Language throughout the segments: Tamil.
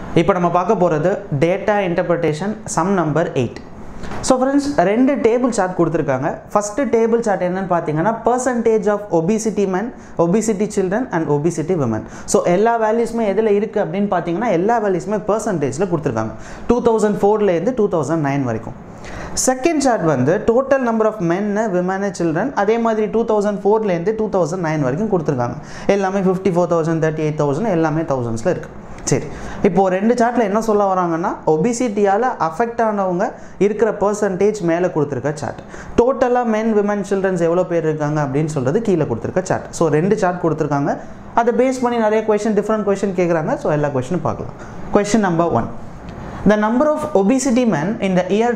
இப்போ நம்ம பார்க்க போகிறது data interpretation sum number eight so friends ரெண்டு டேபிள் சார்ட் கொடுத்துருக்காங்க ஃபஸ்ட்டு டேபிள் சார்ட் என்னன்னு பார்த்தீங்கன்னா percentage of obesity men obesity children and obesity women so எல்லா வேல்யூஸுமே எதில் இருக்குது அப்படின்னு பார்த்தீங்கன்னா எல்லா வேல்யூஸுமே பர்சன்டேஜில் கொடுத்துருக்காங்க டூ தௌசண்ட் ஃபோர்லேருந்து டூ தௌசண்ட் நைன் வரைக்கும் செகண்ட் சார்ட் வந்து total number of men women children அதே மாதிரி டூ தௌசண்ட் ஃபோர்லேருந்து டூ தௌசண்ட் நைன் வரைக்கும் கொடுத்துருக்காங்க எல்லாமே fifty four thousand thirty eight thousand எல்லாமே தௌசண்ட்ஸில் இருக்குது சரி இப்போது ரெண்டு சார்ட்டில் என்ன சொல்ல வராங்கன்னா ஒபிசிட்டியால் அஃபெக்ட் ஆனவங்க இருக்கிற பர்சன்டேஜ் மேலே கொடுத்துருக்க சார்ட் டோட்டலாக மென் விமன் சில்ட்ரன்ஸ் எவ்வளோ பேர் இருக்காங்க அப்படின்னு சொல்கிறது கீழே கொடுத்துருக்க சார்ட் ஸோ ரெண்டு சார்ட் கொடுத்துருக்காங்க அதை பேஸ் பண்ணி நிறைய கொஷின் டிஃப்ரெண்ட் கொஷின் கேட்குறாங்க ஸோ எல்லா கொஷினும் பார்க்கலாம் question number one The number of obesity men in the year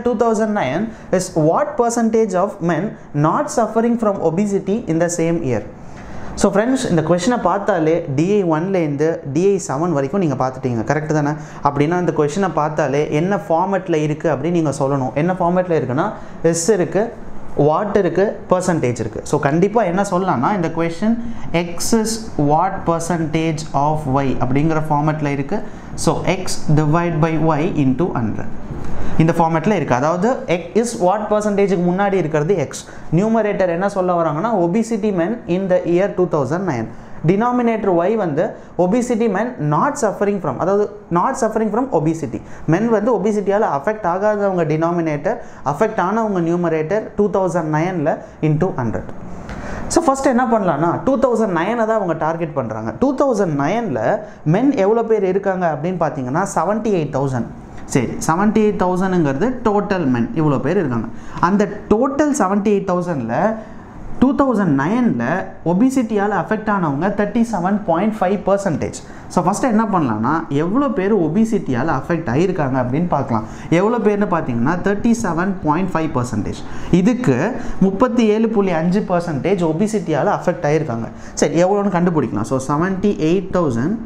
2009 is what percentage of men not suffering from obesity in the same year? So friends இந்த கொஷினை பார்த்தாலே டிஐ ஒன்லேருந்து டிஐ செவன் வரைக்கும் நீங்கள் பார்த்துட்டீங்க கரெக்டு தானே அப்படின்னா இந்த கொஷினை பார்த்தாலே என்ன ஃபார்மேட்டில் இருக்குது அப்படின்னு நீங்கள் சொல்லணும் என்ன ஃபார்மேட்டில் இருக்குன்னா எஸ் இருக்குது வாட் இருக்குது பர்சன்டேஜ் இருக்குது ஸோ கண்டிப்பாக என்ன சொல்லலாம்னா இந்த question X is what percentage of Y அப்படிங்கிற ஃபார்மேட்டில் இருக்குது so X divide by Y into hundred இந்த ஃபார்மேட்டில் இருக்குது அதாவது எக் இஸ் வாட் பர்சன்டேஜுக்கு முன்னாடி இருக்கிறது எக்ஸ் நியூமரேட்டர் என்ன சொல்ல வராங்கன்னா obesity men in the year two thousand nine denominator Y வந்து obesity men not suffering from அதாவது not suffering from obesity men வந்து ஒபிசிட்டியால் அஃபெக்ட் ஆகாதவங்க டினாமினேட்டர் அஃபெக்ட் ஆனவங்க நியூமரேட்டர் டூ தௌசண்ட் நைனில் இன்டூ ஹண்ட்ரட் ஸோ ஃபஸ்ட் என்ன பண்ணலான்னா டூ தௌசண்ட் நைனை தான் அவங்க டார்கெட் பண்ணுறாங்க டூ தௌசண்ட் நைனில் மென் எவ்வளோ பேர் இருக்காங்க அப்படின்னு பார்த்தீங்கன்னா செவன்ட்டி எயிட் தௌசண்ட் சரி செவன்ட்டி எயிட் தௌசண்ட்ங்கிறது டோட்டல் மென் இவ்வளோ பேர் இருக்காங்க அந்த டோட்டல் செவன்ட்டி எயிட் தௌசண்டில் டூ தௌசண்ட் நைனில் ஒபிசிட்டியால் அஃபெக்ட் ஆனவங்க thirty seven point five percentage so first என்ன பண்ணலாம்னா எவ்வளோ பேர் ஒபிசிட்டியால் அஃபெக்ட் ஆகியிருக்காங்க அப்படின்னு பார்க்கலாம் எவ்வளோ பேர்னு பார்த்தீங்கன்னா thirty seven point five percentage இதுக்கு முப்பத்தி ஏழு புள்ளி அஞ்சு பர்சன்டேஜ் ஒபிசிட்டியால் அஃபெக்ட் ஆகியிருக்காங்க சரி எவ்வளோன்னு கண்டுபிடிக்கலாம் so seventy eight thousand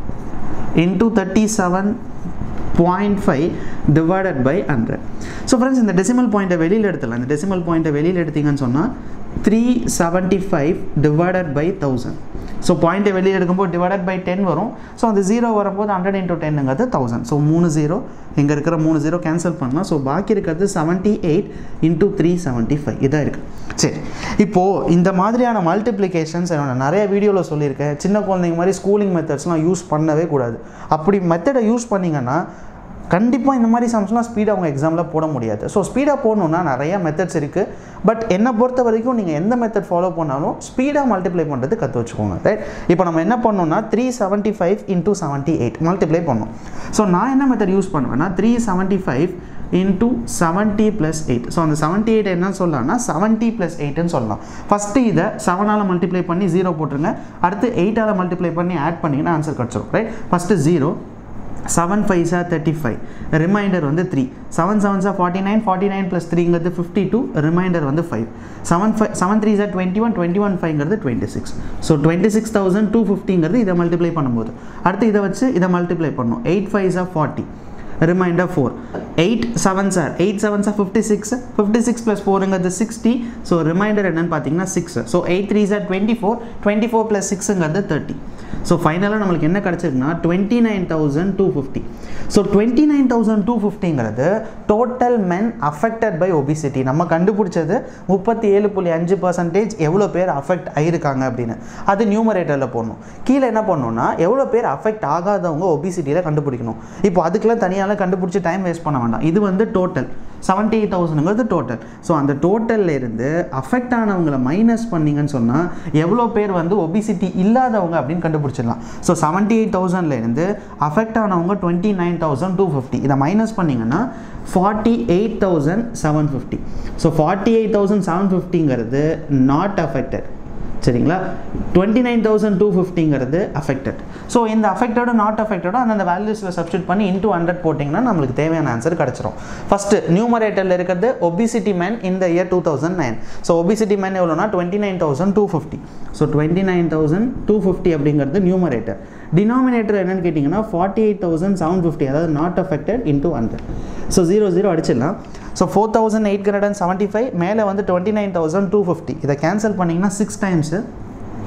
into thirty seven point five divided by hundred so friends இந்த டெசிமல் பாயிண்ட்டை வெளியில் எடுத்துடலாம் இந்த டெசிமல் பாயிண்ட்டை வெளியில் எடுத்தீங்கன்னு சொன்னால் three seventy five divided by thousand so பாயிண்ட்டை வெளியில் எடுக்கும்போது டிவைடட் பை டென் வரும் ஸோ அந்த ஜீரோ வரும்போது ஹண்ட்ரட் இன்டூ டென்னுங்கிறது தௌசண்ட் ஸோ மூணு ஜீரோ இங்கே இருக்கிற மூணு ஜீரோ கேன்சல் பண்ணலாம் ஸோ பாக்கி இருக்கிறது seventy eight into three seventy five இதாக இருக்குது சரி இப்போது இந்த மாதிரியான மல்டிப்ளிகேஷன்ஸ் என்னோட நிறைய வீடியோவில் சொல்லியிருக்கேன் சின்ன குழந்தைங்க மாதிரி ஸ்கூலிங் மெத்தட்ஸ்லாம் யூஸ் பண்ணவே கூடாது அப்படி மெத்தடை யூஸ் பண்ணிங்கன்னா கண்டிப்பாக இந்த மாதிரி சம்ஸ்லாம் ஸ்பீடாக அவங்க எக்ஸாமில் போட முடியாது ஸோ ஸ்பீடாக போடணுன்னா நிறைய மெத்தட்ஸ் இருக்குது பட் என்னை பொறுத்த வரைக்கும் நீங்கள் எந்த மெத்தட் ஃபாலோ பண்ணாலும் ஸ்பீடாக மல்டிப்ளை பண்ணுறது கற்று வச்சுக்கோங்க ரைட் இப்போ நம்ம என்ன பண்ணோம்னா three seventy five into seventy eight multiply பண்ணோம் ஸோ நான் என்ன மெத்தட் யூஸ் பண்ணுவேன்னா three seventy five into seventy plus eight so அந்த செவன்ட்டி எயிட் என்ன சொல்லலாம்னா செவன்ட்டி ப்ளஸ் எயிட்னு சொல்லலாம் ஃபஸ்ட்டு இதை செவனால் மல்டிப்ளை பண்ணி ஜீரோ போட்டுருங்க அடுத்து எயிட்டால் மல்டிப்ளை பண்ணி ஆட் பண்ணிங்கன்னா ஆன்சர் கிடச்சிரும் right first zero seven five are thirty five remainder வந்து three seven seven are forty nine forty nine plus த்ரீங்கிறது ஃபிஃப்டி டூ ரிமைண்டர் வந்து five seven five seven three are twenty one twenty one ஃபைவ்ங்கிறது twenty six so twenty six thousand two ஃபிஃப்டிங்கிறது இதை மல்டிப்ளை பண்ணும்போது அடுத்து இதை வச்சு இதை மல்டிப்ளை பண்ணணும் eight five are forty remainder four eight seven are eight seven are fifty six fifty six plus ஃபோருங்கிறது சிக்ஸ்டி ஸோ ரிமைண்டர் என்னன்னு பார்த்தீங்கன்னா six so eight three are twenty four twenty four plus சிக்ஸுங்கிறது தேர்ட்டி ஸோ ஃபைனலாக நம்மளுக்கு என்ன கிடச்சிருக்குன்னா twenty nine thousand two fifty so twenty nine thousand two ஃபிஃப்டிங்கிறது total men affected by obesity நம்ம கண்டுபிடிச்சது முப்பத்தி ஏழு புள்ளி அஞ்சு பர்சன்டேஜ் எவ்வளோ பேர் அஃபெக்ட் ஆகிருக்காங்க அப்படின்னு அது நியூமரேட்டரில் போடணும் கீழே என்ன பண்ணணும்னா எவ்வளோ பேர் அஃபெக்ட் ஆகாதவங்க ஒபிசிட்டியில் கண்டுபிடிக்கணும் இப்போ அதுக்கெல்லாம் தனியால் கண்டுபிடிச்சி டைம் வேஸ்ட் பண்ண வேண்டாம் இது வந்து டோட்டல் செவன்ட்டி எயிட் தௌசண்ட்ங்கிறது டோட்டல் ஸோ அந்த டோட்டல்ல இருந்து அஃபெக்ட் ஆனவங்களை மைனஸ் பண்ணிங்கன்னு சொன்னால் எவ்வளோ பேர் வந்து ஒபிசிட்டி இல்லாதவங்க அப்படின்னு கண்டுபிடிச்சிடலாம் ஸோ செவன்ட்டி எயிட் தௌசண்ட்லேருந்து அஃபெக்ட் ஆனவங்க twenty nine thousand two fifty இதை மைனஸ் பண்ணிங்கன்னா forty eight thousand seven fifty so forty eight thousand seven ஃபிஃப்டிங்கிறது நாட் அஃபெக்டட் சரிங்களா டுவெண்ட்டி நைன் தௌசண்ட் டூ ஃபிஃப்டிங்கிறது அஃபெக்டட் ஸோ இந்த அஃபெக்டடோ நாட் அஃபெக்டடோ அந்த வேல்யூஸில் சப்ஸ்டியூட் பண்ணி இன்டூ ஹண்ட்ரட் போட்டிங்கன்னா நம்மளுக்கு தேவையான ஆன்சர் கிடச்சிரும் ஃபஸ்ட்டு நியூமரேட்டரில் இருக்கிறது ஒபிசிட்டி மேன் இந்த year two thousand nine so obesity man எவ்வளோனா twenty nine thousand two fifty so twenty nine thousand two fifty அப்படிங்கிறது நியூமரேட்டர் டினாமினேட்டர் என்னன்னு கேட்டிங்கன்னா forty eight thousand seven fifty அதாவது not affected into hundred so zero zero அடிச்சிடலாம் so four thousand eight hundred and seventy five மேலே வந்து twenty nine thousand two fifty இதை கேன்சல் பண்ணிங்கன்னா சிக்ஸ் டைம்ஸு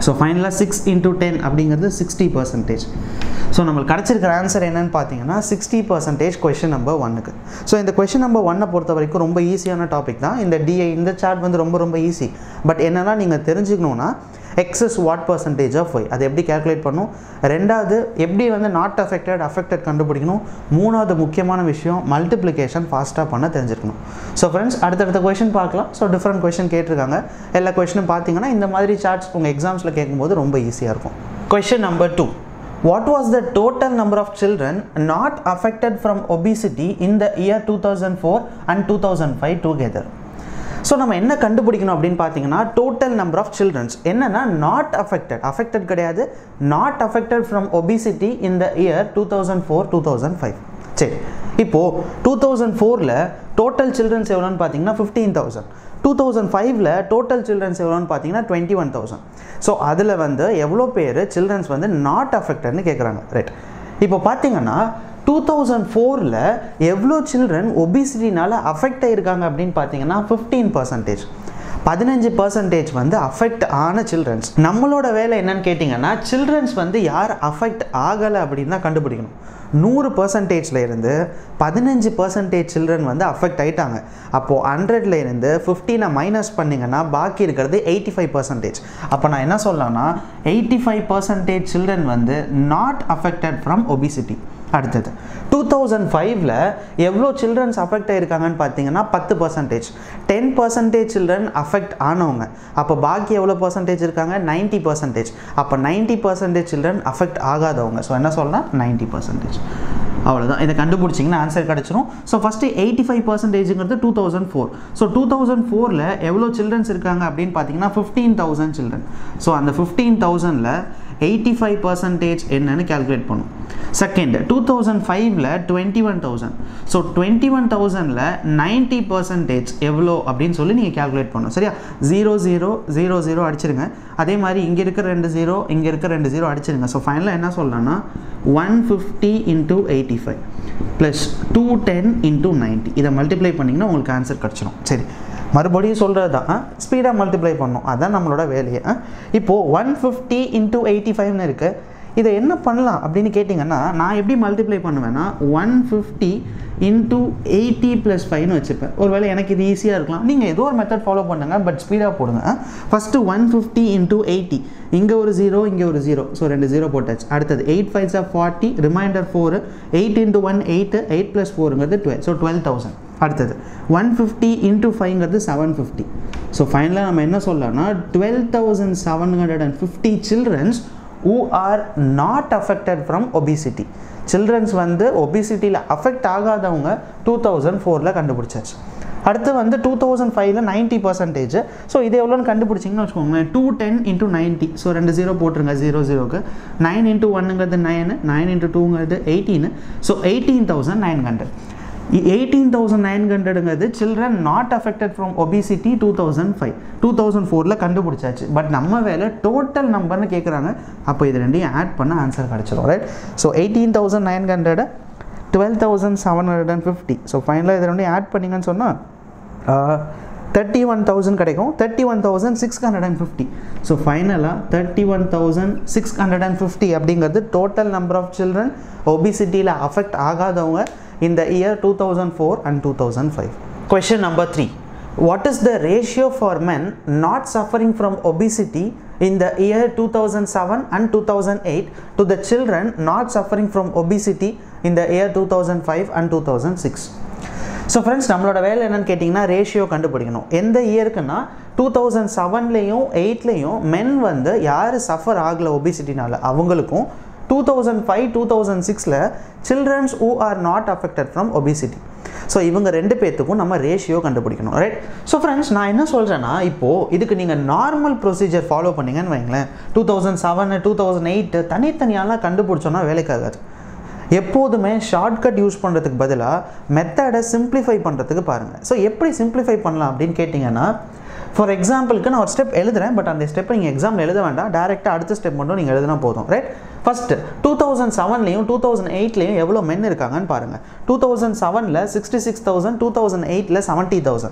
ஸோ ஃபைனலாக சிக்ஸ் இன்டூ டென் அப்படிங்கிறது சிக்ஸ்டி பர்சன்டேஜ் ஸோ நம்மளுக்கு கிடச்சிருக்கிற ஆன்சர் என்னன்னு பார்த்தீங்கன்னா சிக்ஸ்டி பர்சன்டேஜ் கொஷின் நம்பர் ஒன்னுக்கு ஸோ இந்த கொஷின் நம்பர் ஒன்னை பொறுத்த வரைக்கும் ரொம்ப ஈஸியான டாபிக் தான் இந்த டிஐ இந்த சார்ட் வந்து ரொம்ப ரொம்ப ஈஸி பட் என்னெல்லாம் நீங்கள் தெரிஞ்சுக்கணுன்னா excess what percentage of Y அதை எப்படி கேல்குலேட் பண்ணும் ரெண்டாவது எப்படி வந்து நாட் அஃபெக்டட் அஃபெக்டட் கண்டுபிடிக்கணும் மூணாவது முக்கியமான விஷயம் மல்டிப்ளிகேஷன் ஃபாஸ்ட்டாக பண்ண தெரிஞ்சிருக்கணும் ஸோ ஃப்ரெண்ட்ஸ் அடுத்தடுத்த கொஷின் பார்க்கலாம் ஸோ டிஃப்ரெண்ட் கொஷின் கேட்டிருக்காங்க எல்லா கொஷினும் பார்த்தீங்கன்னா இந்த மாதிரி சார்ட்ஸ் உங்கள் எக்ஸாம்ஸில் கேட்கும்போது ரொம்ப ஈஸியாக இருக்கும் question number two What was the total number of children not affected from obesity in the year 2004 and 2005 together? So நம்ம என்ன கண்டுபிடிக்கணும் அப்படின்னு பார்த்தீங்கன்னா டோட்டல் நம்பர் ஆஃப் சில்ட்ரன்ஸ் என்னன்னா நாட் அஃபெக்டட் அஃபெக்டட் கிடையாது not affected from obesity in the year two thousand four two thousand five சரி இப்போது டூ தௌசண்ட் ஃபோரில் டோட்டல் சில்ட்ரன்ஸ் எவ்வளோன்னு பார்த்தீங்கன்னா ஃபிஃப்டீன் தௌசண்ட் டூ தௌசண்ட் ஃபைவ்ல டோட்டல் சில்ட்ரன்ஸ் எவ்வளோன்னு பார்த்தீங்கன்னா டுவெண்ட்டி ஒன் தௌசண்ட் ஸோ அதில் வந்து எவ்வளோ பேர் சில்ட்ரன்ஸ் வந்து நாட் அஃபெக்டட்னு கேட்குறாங்க ரைட் இப்போ பார்த்தீங்கன்னா டூ தௌசண்ட் ஃபோரில் எவ்வளோ சில்ட்ரன் ஒபிசிட்டினால அஃபெக்ட் ஆகிருக்காங்க அப்படின்னு பார்த்தீங்கன்னா ஃபிஃப்டீன் பர்சன்டேஜ் பதினஞ்சு பர்சன்டேஜ் வந்து அஃபெக்ட் ஆன சில்ட்ரன்ஸ் நம்மளோட வேலை என்னன்னு கேட்டிங்கன்னா சில்ட்ரன்ஸ் வந்து யார் அஃபெக்ட் ஆகலை அப்படின்னு தான் கண்டுபிடிக்கணும் நூறு பர்சன்டேஜில் இருந்து பதினஞ்சு பர்சன்டேஜ் சில்ட்ரன் வந்து அஃபெக்ட் ஆகிட்டாங்க அப்போது ஹண்ட்ரட்ல இருந்து ஃபிஃப்டீனை மைனஸ் பண்ணிங்கன்னா பாக்கி இருக்கிறது எயிட்டி ஃபைவ் பர்சன்டேஜ் அப்போ நான் என்ன சொல்லலாம்னா எயிட்டி ஃபைவ் பர்சன்டேஜ் சில்ட்ரன் வந்து நாட் அஃபெக்டட் ஃப்ரம் ஒபிசிட்டி அடுத்தது டூ தௌசண்ட் ஃபைவ்ல எவ்வளோ சில்ட்ரன்ஸ் அஃபெக்ட் ஆயிருக்காங்கன்னு பார்த்தீங்கன்னா பத்து percentage ten percentage children affect ஆனவங்க அப்போ பாக்கி எவ்வளோ பர்சன்டேஜ் இருக்காங்க நைன்ட்டி பர்சன்டேஜ் அப்போ நைன்ட்டி பர்சன்டேஜ் சில்ட்ரன் அஃபெக்ட் ஆகாதவங்க ஸோ என்ன சொல்லலாம் நைன்ட்டி பர்சன்டேஜ் அவ்வளோதான் இதை கண்டுபிடிச்சிங்கன்னா ஆன்சர் கிடச்சிரும் ஸோ ஃபஸ்ட்டு எயிட்டி ஃபைவ் பர்சன்டேஜுங்கிறது two thousand four so two thousand ஃபோரில் எவ்வளோ சில்ட்ரன்ஸ் இருக்காங்க அப்படின்னு பார்த்தீங்கன்னா ஃபிஃப்டீன் தௌசண்ட் சில்ட்ரன் ஸோ அந்த ஃபிஃப்டீன் தௌசண்டில் எயிட்டி ஃபைவ் பர்சன்டேஜ் என்னன்னு கேல்குலேட் பண்ணும் செகண்ட் டூ தௌசண்ட் ஃபைவ்ல twenty one thousand so twenty one தௌசண்டில் நைன்ட்டி பர்சன்டேஜ் எவ்வளோ அப்படின்னு சொல்லி நீங்கள் கேல்குலேட் பண்ணணும் சரியா ஜீரோ ஜீரோ ஜீரோ ஜீரோ அடிச்சிருங்க அதே மாதிரி இங்கே இருக்கிற ரெண்டு ஜீரோ இங்கே இருக்கிற ரெண்டு ஜீரோ அடிச்சிருங்க ஸோ ஃபைனலாக என்ன சொல்லலாம்னா one fifty into eighty five plus two ten into ninety இதை மல்டிப்ளை பண்ணிங்கன்னா உங்களுக்கு ஆன்சர் கிடச்சிரும் சரி மறுபடியும் சொல்கிறது தான் ஸ்பீடாக மல்டிப்ளை பண்ணணும் அதுதான் நம்மளோட வேலையை இப்போது ஒன் ஃபிஃப்டி இன்டூ எயிட்டி ஃபைவ்னு இருக்குது இதை என்ன பண்ணலாம் அப்படின்னு கேட்டிங்கன்னா நான் எப்படி மல்டிப்ளை பண்ணுவேன்னா one fifty into eighty plus ஃபைவ்னு வச்சுப்பேன் ஒருவேளை எனக்கு இது ஈஸியாக இருக்கலாம் நீங்கள் ஏதோ ஒரு மெத்தட் ஃபாலோ பண்ணுங்க பட் ஸ்பீடாக போடுங்க first one fifty into eighty இங்கே ஒரு ஜீரோ இங்கே ஒரு ஜீரோ ஸோ ரெண்டு ஜீரோ போட்டாச்சு அடுத்தது eight five are forty remainder four eight into one eight eight plus ஃபோருங்கிறது டுவெல் ஸோ டுவெல் தௌசண்ட் அடுத்தது ஒன் ஃபிஃப்டி இன்ட்டு ஃபைவ்ங்கிறது செவன் ஃபிஃப்டி ஸோ ஃபைனலாக நம்ம என்ன சொல்லலாம்னா twelve thousand seven hundred and fifty childrens who are not affected from obesity childrens வந்து ஒபிசிட்டியில் அஃபெக்ட் ஆகாதவங்க டூ தௌசண்ட் ஃபோரில் கண்டுபிடிச்சாச்சு அடுத்து வந்து டூ தௌசண்ட் ஃபைவ்ல நைன்ட்டி பர்சன்டேஜ் ஸோ இது எவ்வளோன்னு கண்டுபிடிச்சிங்கன்னு வச்சுக்கோங்களேன் two ten into ninety so ரெண்டு ஜீரோ போட்டுருங்க ஜீரோ ஜீரோக்கு நைன் இன்ட்டு ஒன்னுங்கிறது நைனு நைன் இன்ட்டு டூங்கிறது eighteen so eighteen thousand nine hundred eighteen thousand nine ஹண்ட்ரடுங்கிறது children not affected from obesity two thousand five two thousand ஃபோரில் கண்டுபிடிச்சாச்சு பட் நம்ம வேலை டோட்டல் நம்பர்னு கேட்குறாங்க அப்போ இது ரெண்டையும் ஆட் பண்ண ஆன்சர் கிடச்சிரும் right so eighteen thousand nine hundred twelve thousand seven hundred and fifty so ஃபைனலாக இது ரெண்டையும் ஆட் பண்ணிங்கன்னு சொன்னால் தேர்ட்டி ஒன் தௌசண்ட் கிடைக்கும் thirty one thousand six hundred and fifty so ஃபைனலாக thirty one thousand six hundred and fifty அப்படிங்கிறது டோட்டல் நம்பர் ஆஃப் சில்ட்ரன் ஒபிசிட்டியில் அஃபெக்ட் ஆகாதவங்க in the year 2004 and 2005. Question number 3. What is the ratio for men not suffering from obesity in the year 2007 and 2008 to the children not suffering from obesity in the year 2005 and 2006? So friends நம்மளோட வேலை என்னன்னு கேட்டிங்கன்னா ரேஷியோ கண்டுபிடிக்கணும் எந்த இயருக்குன்னா டூ தௌசண்ட் செவன்லேயும் எயிட்லேயும் மென் வந்து யார் சஃபர் ஆகலை ஒபிசிட்டினால அவங்களுக்கும் two thousand five two thousand சிக்ஸில் childrens who are not affected from obesity so இவங்க ரெண்டு பேர்த்துக்கும் நம்ம ரேஷியோ கண்டுபிடிக்கணும் ரைட் ஸோ ஃப்ரெண்ட்ஸ் நான் என்ன சொல்கிறேன்னா இப்போது இதுக்கு நீங்கள் நார்மல் ப்ரொசீஜர் ஃபாலோ பண்ணீங்கன்னு வைங்களேன் two thousand seven two thousand eight தனித்தனியாலாம் கண்டுபிடிச்சோன்னா வேலைக்காகாது எப்போதுமே ஷார்ட்கட் யூஸ் பண்ணுறதுக்கு பதிலாக மெத்தடை சிம்பிளிஃபை பண்ணுறதுக்கு பாருங்கள் ஸோ எப்படி சிம்பிளிஃபை பண்ணலாம் அப்படின்னு கேட்டிங்கன்னா ஃபார் எக்ஸாம்பிளுக்கு நான் ஒரு ஸ்டெப் எழுதுறேன் பட் அந்த ஸ்டெப்பை நீங்கள் எக்ஸாமில் எழுத வேண்டாம் டேரெக்டாக அடுத்த ஸ்டெப் மட்டும் நீங்கள் எழுதினா போதும் ரைட் ஃபஸ்ட்டு டூ தௌசண்ட் செவன்லையும் டூ தௌசண்ட் எயிட்லையும் எவ்வளோ மென் இருக்காங்கன்னு பாருங்கள் டூ தௌசண்ட் செவனில் sixty six thousand two thousand எயிட்டில் செவன்ட்டி தௌசண்ட்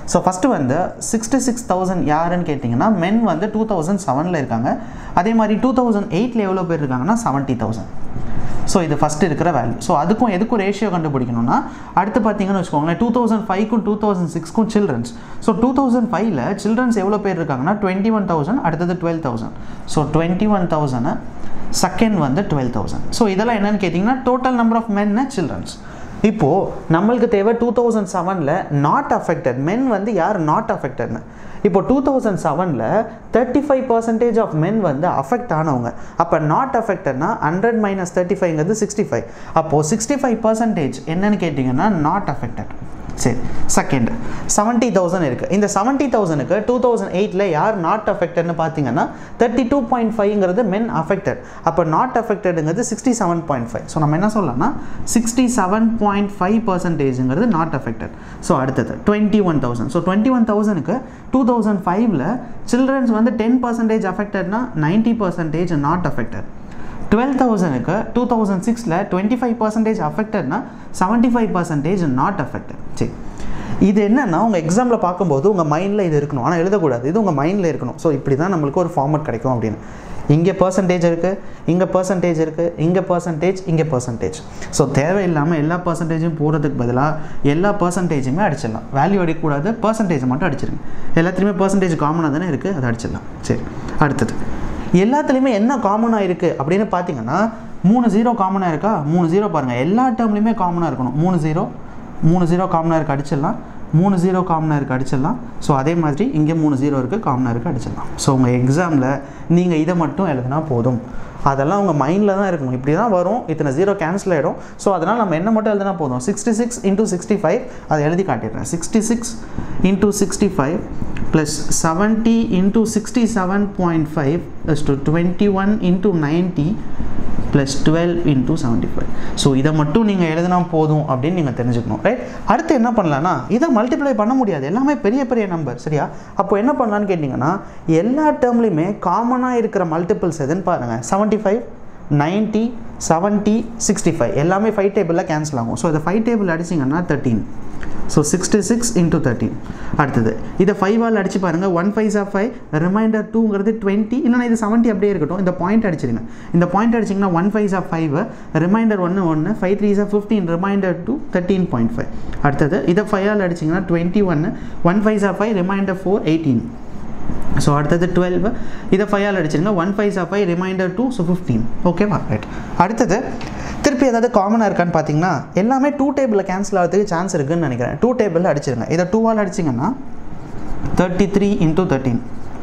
ஸோ ஃபஸ்ட்டு வந்து சிக்ஸ்டி சிக்ஸ் தௌசண்ட் யாருன்னு கேட்டிங்கன்னா மென் வந்து டூ தௌசண்ட் செவனில் இருக்காங்க அதே மாதிரி டூ தௌசண்ட் எயிட்டில் எவ்வளோ பேர் இருக்காங்கன்னா செவன்ட்டி தௌசண்ட் ஸோ இது ஃபஸ்ட்டு இருக்கிற வேல்யூ ஸோ அதுக்கும் எதுக்கும் ரேஷியோ கண்டுபிடிக்கணும்னா அடுத்து பார்த்தீங்கன்னு வச்சுக்கோங்களேன் டூ தௌசண்ட் ஃபைவ்க்கும் டூ தௌசண்ட் சிக்ஸ்க்கும் சில்ட்ரன்ஸ் ஸோ டூ தௌசண்ட் ஃபைவ்ல சில்ட்ரன்ஸ் எவ்வளோ பேர் இருக்காங்கன்னா டுவெண்ட்டி ஒன் தௌசண்ட் அடுத்தது twelve thousand so twenty one thousand second வந்து டுவெல் தௌசண்ட் ஸோ இதெல்லாம் என்னன்னு கேட்டிங்கன்னா total number of men childrens இப்போது நம்மளுக்கு தேவை டூ தௌசண்ட் செவனில் நாட் அஃபெக்டட் மென் வந்து யார் நாட் அஃபெக்டட்னு இப்போ டூ தௌசண்ட் செவனில் thirty five percentage of men வந்து அஃபெக்ட் ஆனவங்க அப்போ நாட் அஃபெக்டட்னா ஹண்ட்ரட் மைனஸ் தேர்ட்டி ஃபைவ்ங்கிறது சிக்ஸ்டி ஃபைவ் அப்போது சிக்ஸ்டி ஃபைவ் பர்சன்டேஜ் என்னன்னு கேட்டிங்கன்னா நாட் அஃபெக்டட் சரி செகண்ட் செவன்ட்டி தௌசண்ட் இருக்குது இந்த செவன்ட்டி தௌசண்ட்க்கு டூ தௌசண்ட் எயிட்டில் யார் நாட் அஃபெக்டட்னு பார்த்தீங்கன்னா தேர்ட்டி டூ பாயிண்ட் ஃபைவ்ங்கிறது மென் அஃபெக்டட் அப்போ நாட் அஃபெக்டடுங்கிறது sixty seven point five so நம்ம என்ன சொல்லலாம்னா சிக்ஸ்டி செவன் பாயிண்ட் ஃபைவ் பர்சன்டேஜுங்கிறது நாட் அஃபெக்டட் ஸோ அடுத்தது twenty one thousand so twenty one தௌசண்ட்க்கு டூ தௌசண்ட் ஃபைவ்ல சில்ட்ரன்ஸ் வந்து டென் பர்சன்டேஜ் அஃபெக்டட்னா ninety percentage not affected twelve தௌசண்ட்க்கு டூ தௌசண்ட் சிக்ஸில் டுவெண்ட்டி ஃபைவ் பர்சன்டேஜ் அஃபெக்டட்னா seventy five percentage not affected சரி இது என்னன்னா உங்கள் எக்ஸாமில் பார்க்கும்போது உங்கள் மைண்டில் இது இருக்கணும் ஆனால் எழுதக்கூடாது இது உங்கள் மைண்டில் இருக்கணும் ஸோ இப்படி தான் நம்மளுக்கு ஒரு ஃபார்மட் கிடைக்கும் அப்படின்னு இங்கே பர்சன்டேஜ் இருக்குது இங்கே பர்சன்டேஜ் இருக்குது இங்கே பர்சன்டேஜ் இங்கே பர்சன்டேஜ் ஸோ தேவையில்லாமல் எல்லா பர்சன்டேஜும் போகிறதுக்கு பதிலாக எல்லா பர்சன்டேஜுமே அடிச்சிடலாம் வேல்யூ அடிக்கக்கூடாது பர்சன்டேஜ் மட்டும் அடிச்சிருங்க எல்லாத்துலேயுமே பர்சன்டேஜ் காமனாக தானே இருக்குது அதை அடிச்சிடலாம் சரி அடுத்தது எல்லாத்துலேயுமே என்ன காமனாக இருக்குது அப்படின்னு பார்த்தீங்கன்னா மூணு ஜீரோ காமனாக இருக்கா மூணு ஜீரோ பாருங்கள் எல்லா டேர்ம்லையுமே காமனாக இருக்கணும் மூணு ஜீரோ மூணு ஜீரோ காமனாக இருக்குது அடிச்சிடலாம் மூணு ஜீரோ காமனாக இருக்குது அடிச்சிடலாம் ஸோ அதே மாதிரி இங்கே மூணு ஜீரோ இருக்குது காமனாக இருக்குது அடிச்சிடலாம் ஸோ உங்கள் எக்ஸாமில் நீங்கள் இதை மட்டும் எழுதினா போதும் அதெல்லாம் உங்கள் மைண்டில் தான் இருக்கணும் இப்படி தான் வரும் இத்தனை ஜீரோ கேன்சல் ஆகிடும் ஸோ அதனால் நம்ம என்ன மட்டும் எழுதினா போதும் sixty six into sixty five அதை எழுதி காட்டிடுறேன் sixty six into sixty five plus seventy into sixty seven point five plus two twenty one into ninety plus twelve into seventy five so இதை மட்டும் நீங்கள் எழுதினா போதும் அப்படின்னு நீங்கள் தெரிஞ்சுக்கணும் ரைட் அடுத்து என்ன பண்ணலான்னா இதை மல்டிப்ளை பண்ண முடியாது எல்லாமே பெரிய பெரிய நம்பர் சரியா அப்போ என்ன பண்ணலான்னு கேட்டிங்கன்னா எல்லா டேர்ம்லையுமே காமனாக இருக்கிற மல்டிபிள்ஸ் எதுன்னு பாருங்கள் seventy five ninety seventy sixty five எல்லாமே ஃபைவ் டேபிளில் கேன்சல் ஆகும் ஸோ இதை ஃபைவ் டேபிள் அடிச்சிங்கன்னா thirteen so sixty six into thirteen அடுத்தது இதை ஃபைவ் ஆல் அடிச்சு பாருங்கள் one five of five remainder டூங்கிறது டுவெண்ட்டி இல்லைனா இது செவன்ட்டி அப்படியே இருக்கட்டும் இந்த பாயிண்ட் அடிச்சிருங்க இந்த பாயிண்ட் அடிச்சிங்கன்னா one five of five remainder ஒன்று ஒன்று five three of fifteen remainder two thirteen point five அடுத்தது இதை ஃபைவ் ஆல் அடிச்சிங்கன்னா டுவெண்ட்டி ஒன்று one five of five reminder four eighteen so அடுத்தது டுவெல் இதை ஃபைவ் ஆல் அடிச்சிருங்க one five of five remainder two so fifteen ஓகேவா ரைட் அடுத்தது திருப்பி ஏதாவது காமனாக இருக்கான்னு பார்த்தீங்கன்னா எல்லாமே டூ டேபிளில் கேன்சல் ஆகிறதுக்கு சான்ஸ் இருக்குன்னு நினைக்கிறேன் டூ டேபிளில் அடிச்சிருங்க இதை டூ ஆல் அடிச்சிங்கன்னா thirty three into thirteen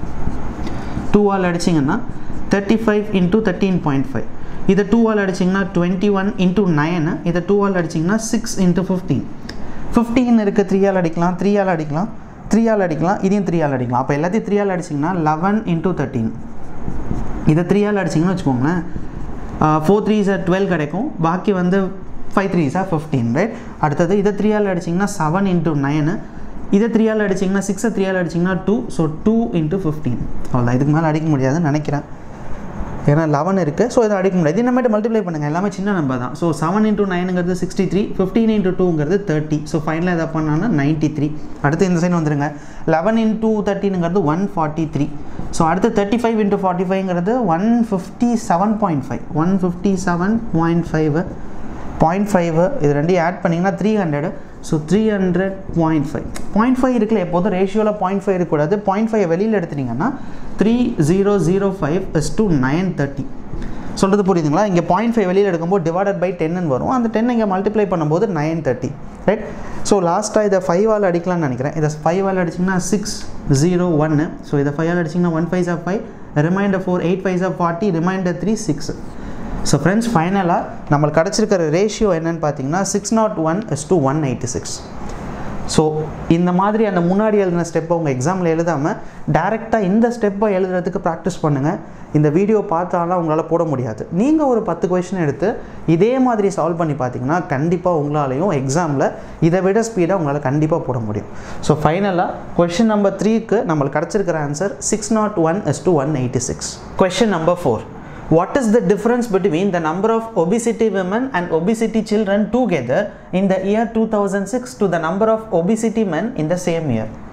two ஆல் அடிச்சிங்கன்னா thirty five into thirteen point five இதை டூ ஆல் அடிச்சிங்கன்னா டுவெண்ட்டி ஒன் இன்டூ நைனு இதை டூ ஆல் அடிச்சிங்கன்னா சிக்ஸ் இன்டூ ஃபிஃப்டீன் ஃபிஃப்டீன் இருக்குது த்ரீ ஆல் அடிக்கலாம் த்ரீ ஆல் அடிக்கலாம் த்ரீ ஆல் அடிக்கலாம் இதையும் த்ரீ ஆல் அடிக்கலாம் அப்போ எல்லாத்தையும் த்ரீ ஆல் அடிச்சிங்கன்னா லெவன் இன்டூ தேர்ட்டீன் இதை த்ரீ ஆல் அடிச்சிங்கன்னு வச்சுக்கோங்களேன் ஃபோர் த்ரீ சார் டுவெல் கிடைக்கும் பாக்கி வந்து five three are fifteen right அடுத்தது இதை த்ரீ ஆல் அடிச்சிங்கன்னா செவன் இன்டூ நைனு இதை த்ரீ ஆல் அடிச்சிங்கன்னா சிக்ஸை த்ரீ ஆல் அடிச்சிங்கன்னா two so two into fifteen அவ்வளோ இதுக்கு மேலே அடிக்க முடியாதுன்னு நினைக்கிறேன் ஏன்னா லெவன் இருக்குது ஸோ இதை அடிக்க முடியாது இனிமேட்டு மல்டிப்ளை பண்ணுங்கள் எல்லாமே சின்ன நம்பர் தான் ஸோ செவன் இன்ட்டு நைனுங்கிறது சிக்ஸ்டி த்ரீ ஃபிஃப்டீன் இன்ட்டு டூங்கிறது தேர்ட்டி ஸோ ஃபைனலாக எதை பண்ணாங்கன்னா நைன்ட்டி த்ரீ அடுத்து இந்த சைடு வந்துருங்க லெவன் இன்ட்டு தேர்ட்டினுங்கிறது ஒன் ஃபார்ட்டி த்ரீ ஸோ அடுத்து தேர்ட்டி ஃபைவ் இன்ட்டு ஃபார்ட்டி ஃபைவ்ங்கிறது one fifty seven point five one fifty seven point five point five இது ரெண்டையும் ஆட் பண்ணிங்கன்னா three hundred so three hundred point five point five இருக்குல்ல எப்போதும் ரேஷியோவில் பாயிண்ட் ஃபைவ் இருக்கக்கூடாது பாயிண்ட் ஃபைவ் வெளியில் எடுத்துட்டிங்கன்னா three zero zero five is to nine thirty சொல்கிறது புரியுதுங்களா இங்கே பாயிண்ட் ஃபைவ் வெளியில் எடுக்கும்போது டிவைடட் பை டென்னு வரும் அந்த டென் இங்கே மல்டிப்ளை பண்ணும்போது நைன் தேர்ட்டி ரைட் ஸோ லாஸ்ட்டாக இதை ஃபைவ் ஆல் அடிக்கலாம்னு நினைக்கிறேன் இதை ஃபைவ் ஆல் அடிச்சிங்கன்னா சிக்ஸ் ஜீரோ ஒன்று ஸோ இதை ஃபைவ் ஆல் அடிச்சிங்கன்னா one five of five reminder four eight five of forty reminder three six so friends ஃபைனலாக நம்மளுக்கு கிடச்சிருக்கிற ரேஷியோ என்னன்னு பார்த்தீங்கன்னா six naught one is to one eighty six so இந்த மாதிரி அந்த முன்னாடி எழுதின ஸ்டெப்பை உங்கள் எக்ஸாமில் எழுதாமல் டேரெக்டாக இந்த ஸ்டெப்பை எழுதுறதுக்கு ப்ராக்டிஸ் பண்ணுங்கள் இந்த வீடியோ பார்த்தாலாம் உங்களால் போட முடியாது நீங்கள் ஒரு பத்து கொஷின் எடுத்து இதே மாதிரி சால்வ் பண்ணி பார்த்தீங்கன்னா கண்டிப்பாக உங்களாலையும் எக்ஸாமில் இதை விட ஸ்பீடாக உங்களால் கண்டிப்பாக போட முடியும் ஸோ ஃபைனலாக கொஷின் நம்பர் த்ரீக்கு நம்மளுக்கு கிடச்சிருக்கிற answer six naught one is to one eighty six question number four what is the difference between the number of obesity women and obesity children together in the year 2006 to the number of obesity men in the same year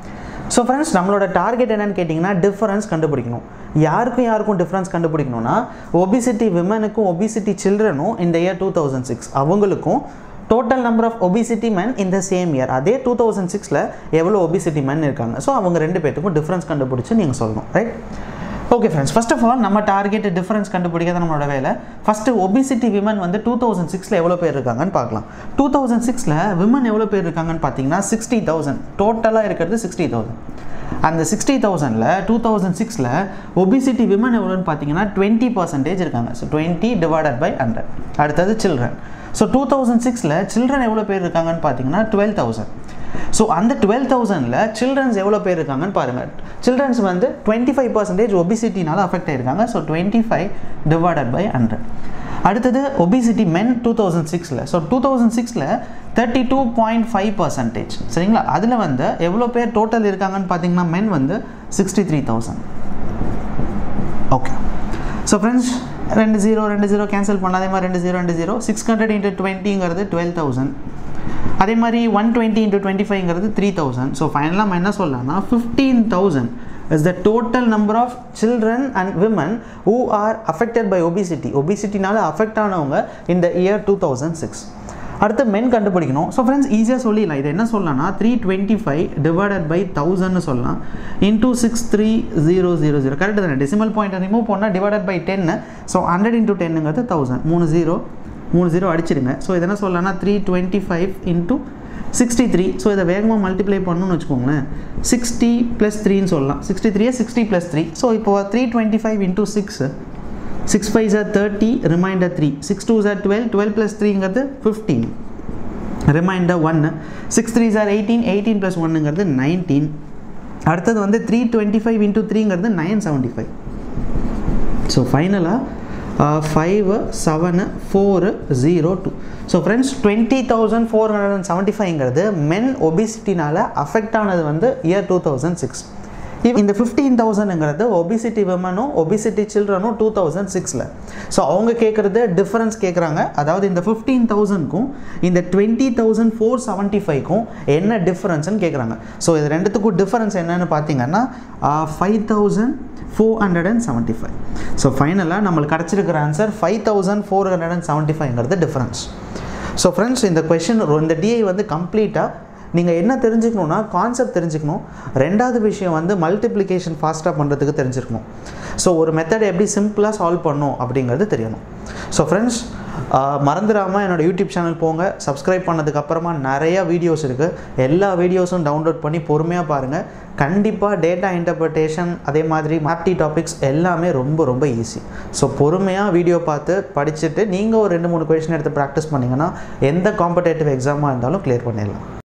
so friends நம்மளோட டார்கெட் என்னன்னு கேட்டிங்கன்னா டிஃபரன்ஸ் கண்டுபிடிக்கணும் யாருக்கும் யாருக்கும் டிஃப்ரென்ஸ் கண்டுபிடிக்கணும்னா ஒபிசிட்டி விமனுக்கும் ஒபிசிட்டி சில்ட்ரனும் இந்த இயர் டூ தௌசண்ட் சிக்ஸ் அவங்களுக்கும் total number of obesity men இந்த சேம் இயர் அதே டூ தௌசண்ட் சிக்ஸில் எவ்வளோ ஒபிசிட்டி men இருக்காங்க ஸோ அவங்க ரெண்டு பேர்த்துக்கும் டிஃப்ரென்ஸ் கண்டுபிடிச்சு நீங்கள் சொல்லணும் right okay friends first of all நம்ம டார்கெட் டிஃபரன்ஸ் கண்டுபிடிக்கிறது நம்மளோட வேலை ஃபஸ்ட்டு ஒபிசிட்டி விமன் வந்து டூ தௌசண்ட் சிக்ஸில் எவ்வளோ பேர் இருக்காங்கன்னு பார்க்கலாம் டூ தௌசண்ட் சிக்ஸில் விமன் எவ்வளோ பேர் இருக்காங்கன்னு பார்த்தீங்கன்னா சிக்ஸ்டி தௌசண்ட் டோட்டலாக இருக்கிறது சிக்ஸ்டி தௌசண்ட் அந்த சிக்ஸ்டி தௌசண்டில் டூ தௌசண்ட் சிக்ஸில் ஒபிசிட்டி விமன் எவ்வளோன்னு பார்த்தீங்கன்னா டுவெண்ட்டி பர்சன்டேஜ் இருக்காங்க so twenty divided by hundred அடுத்தது சில்ட்ரன் ஸோ டூ தௌசண்ட் சிக்ஸில் சில்ட்ரன் எவ்வளோ பேர் இருக்காங்கன்னு பார்த்தீங்கன்னா டுவெல் தௌசண்ட் ஸோ அந்த டுவெல் தௌசண்டில் சில்ட்ரன்ஸ் எவ்வளோ பேர் இருக்காங்கன்னு பாருங்கள் சில்ட்ரன்ஸ் வந்து டுவெண்ட்டி ஃபைவ் பர்சன்டேஜ் ஒபிசிட்டினால அஃபெக்ட் ஆயிருக்காங்க so twenty five divided by hundred அடுத்தது ஒபிசிட்டி மென் டூ தௌசண்ட் சிக்ஸில் ஸோ டூ தௌசண்ட் சிக்ஸில் thirty two point five percentage சரிங்களா அதில் வந்து எவ்வளோ பேர் டோட்டல் இருக்காங்கன்னு பார்த்தீங்கன்னா மென் வந்து sixty three thousand okay so friends ரெண்டு ஜீரோ ரெண்டு ஜீரோ கேன்சல் பண்ண அதே மாதிரி ரெண்டு ஜீரோ ரெண்டு ஜீரோ சிக்ஸ் ஹண்ட்ரட் இன்ட்டு டுவெண்ட்டிங்கிறது டுவெல் தௌசண்ட் அதே மாதிரி ஒன் டுவெண்ட்டி இன்ட்டு டுவெண்ட்டி ஃபைவ்ங்கிறது த்ரீ தௌசண்ட் ஸோ ஃபைனலாக நம்ம என்ன சொல்லலாம்னா fifteen thousand is the total number of children and women who are affected by obesity ஒபிசிட்டினால அஃபெக்ட் ஆனவங்க இந்த இயர் டூ தௌசண்ட் சிக்ஸ் அடுத்து மென் கண்டுபிடிக்கணும் ஸோ ஃப்ரெண்ட்ஸ் ஈஸியாக சொல்லிடலாம் இது என்ன சொல்லலாம்னா three twenty five divided by தௌசண்ட்னு சொல்லலாம் into six three zero zero zero correct தானே டெசிமல் பாயிண்ட்டை ரிமூவ் பண்ணால் டிவைடட் பை டென்னு ஸோ ஹண்ட்ரட் இன்டூ டென்னுங்கிறது தௌசண்ட் மூணு ஜீரோ மூணு ஜீரோ அடிச்சிடுங்க ஸோ இது என்ன சொல்லலாம்னா three twenty five into sixty three so இதை வேகமாக மல்டிப்ளை பண்ணணும்னு வச்சுக்கோங்களேன் சிக்ஸ்டி ப்ளஸ் த்ரீன்னு சொல்லலாம் சிக்ஸ்டி த்ரீயே சிக்ஸ்டி ப்ளஸ் த்ரீ ஸோ இப்போ three twenty five into six six five are thirty reminder three six two are twelve twelve plus த்ரீங்கிறது ஃபிஃப்டீன் ரிமைண்டர் ஒன்று six three are eighteen eighteen plus ஒன்னுங்கிறது நைன்டீன் அடுத்தது வந்து த்ரீ டுவெண்ட்டி ஃபைவ் இன்டூ த்ரீங்கிறது நைன் செவன்ட்டி ஃபைவ் ஸோ ஃபைனலாக five seven four zero two so friends twenty thousand four hundred and seventy ஃபைவ்ங்கிறது மென் ஒபிசிட்டினால் அஃபெக்ட் ஆனது வந்து இயர் டூ தௌசண்ட் சிக்ஸ் இந்த ஃபிஃப்டீன் தௌசண்ட்ங்கிறது ஒபிசிட்டி விமனும் ஒபிசிட்டி சில்ட்ரனும் டூ தௌசண்ட் சிக்ஸில் ஸோ அவங்க கேட்குறது டிஃப்ரென்ஸ் கேட்குறாங்க அதாவது இந்த ஃபிஃப்டீன் தௌசண்ட்க்கும் இந்த டுவெண்ட்டி தௌசண்ட் ஃபோர் செவன்ட்டி ஃபைவ்க்கும் என்ன டிஃப்ரென்ஸ்னு கேட்குறாங்க ஸோ இது ரெண்டுத்துக்கும் டிஃப்ரென்ஸ் என்னன்னு பார்த்தீங்கன்னா five thousand four hundred and seventy five so ஃபைனலாக நம்மளுக்கு கிடச்சிருக்கிற answer five thousand four hundred and seventy ஃபைவ்ங்கிறது டிஃப்ரென்ஸ் ஸோ ஃப்ரெண்ட்ஸ் இந்த கொஷின் இந்த டிஐ வந்து கம்ப்ளீட்டாக நீங்கள் என்ன தெரிஞ்சுக்கணுன்னா கான்செப்ட் தெரிஞ்சுக்கணும் ரெண்டாவது விஷயம் வந்து மல்டிப்ளிகேஷன் ஃபாஸ்ட்டாக பண்ணுறதுக்கு தெரிஞ்சிருக்கணும் ஸோ ஒரு மெத்தட் எப்படி சிம்பிளாக சால்வ் பண்ணும் அப்படிங்கிறது தெரியணும் ஸோ ஃப்ரெண்ட்ஸ் மறந்துடாமல் என்னோடய யூடியூப் சேனல் போங்க சப்ஸ்கிரைப் பண்ணதுக்கப்புறமா நிறையா வீடியோஸ் இருக்குது எல்லா வீடியோஸும் டவுன்லோட் பண்ணி பொறுமையாக பாருங்கள் கண்டிப்பாக டேட்டா இன்டர்பிரிட்டேஷன் அதே மாதிரி மேப்டி டாபிக்ஸ் எல்லாமே ரொம்ப ரொம்ப ஈஸி ஸோ பொறுமையாக வீடியோ பார்த்து படிச்சுட்டு நீங்கள் ஒரு ரெண்டு மூணு கொஷின் எடுத்து ப்ராக்டிஸ் பண்ணிங்கன்னா எந்த காம்படேட்டிவ் எக்ஸாமாக இருந்தாலும் கிளியர் பண்ணிடலாம்